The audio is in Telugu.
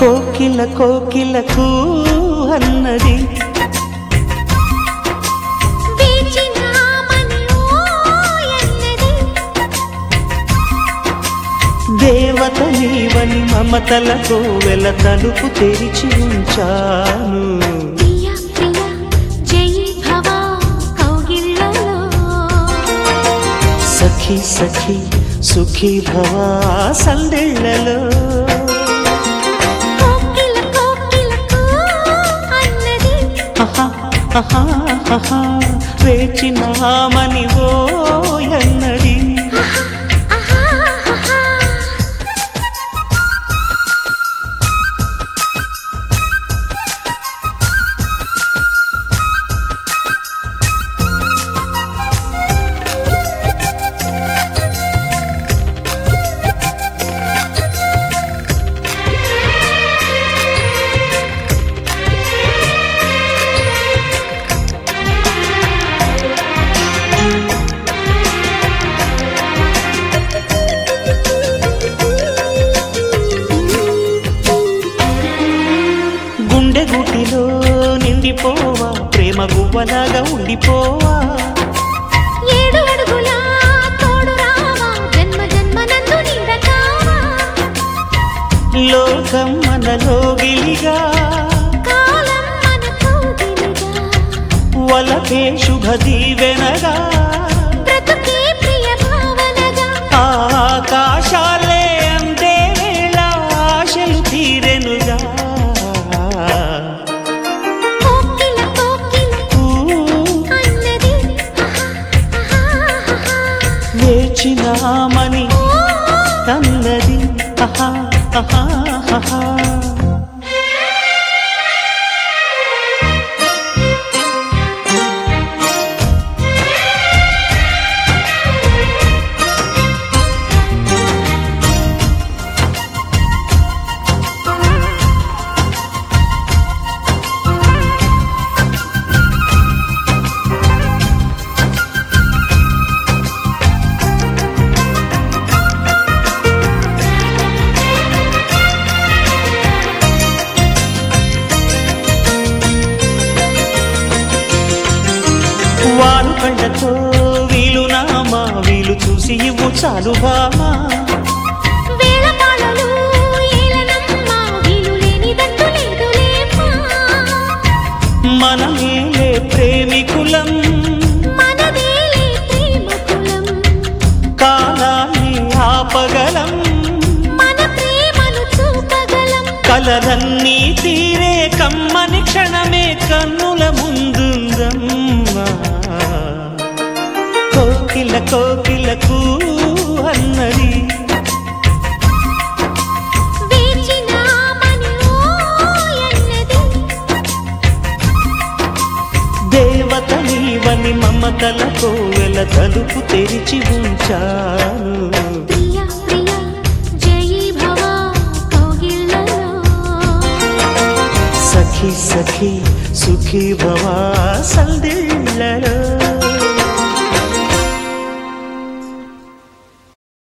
కోకిల కోకిలకు అన్నది వేచినామని ఓయన్నది దేవత నీవని మమతలతో వెల తలుపు తెరిచి ఉంచాను ప్రియ ప్రియ జై భవ కౌగిళ్ళలో సఖి సఖి సుఖీ భవా సందెళ్ళలో కోకిల కోకిలకు అన్నది ఆహా, ఆహా, ఆహా, వేచినామని ఓ అన్నది ఆహా ఆహా గుండె గుటిలో నిండిపోవా ప్రేమ గువ్వలాగా ఉండిపోవా ఏడు అడుగుల తోడు రావా జన్మ జన్మ నందు నీడకావా లోకం మనలో గిలిగా కాలం మన కౌగిలిగా వలకే శుభ దీవెనగా బ్రతుకే ప్రియ భావనగా ఆకాశాలే అందే వేళ ఆశలు తీరెనుగా కోకిల కోకిల ఊ, అన్నది ఆహా ఆహా వేచినామని అన్నది ఆహా, ఆహా, ఆహా. వాలు కండతో వీలు నామా వీలు చూసి ఇవ్వు చాలు బామా వేళ పాలలు ఏలనమ్మ వీలు లేనిదంటూ లేదులేమ్మా మనమేలే ప్రేమికులం మనదేలే ప్రేమ కులం కాలాన్ని ఆపగలం మన ప్రేమను చూపగలం కలలన్నీ తీరే కమ్మని క్షణమే కన్నుల ముందుందమ్మా కోకిల కోకిలకు అన్నది వేచినామని ఓయన్నది దేవత నీవని మమతలతో వెల తలుపు తెరిచి ఉంచాను ప్రియ ప్రియ జై భవ కౌగిళ్ళలో సఖి సఖి సుఖీ భవా సందిళ్ళలో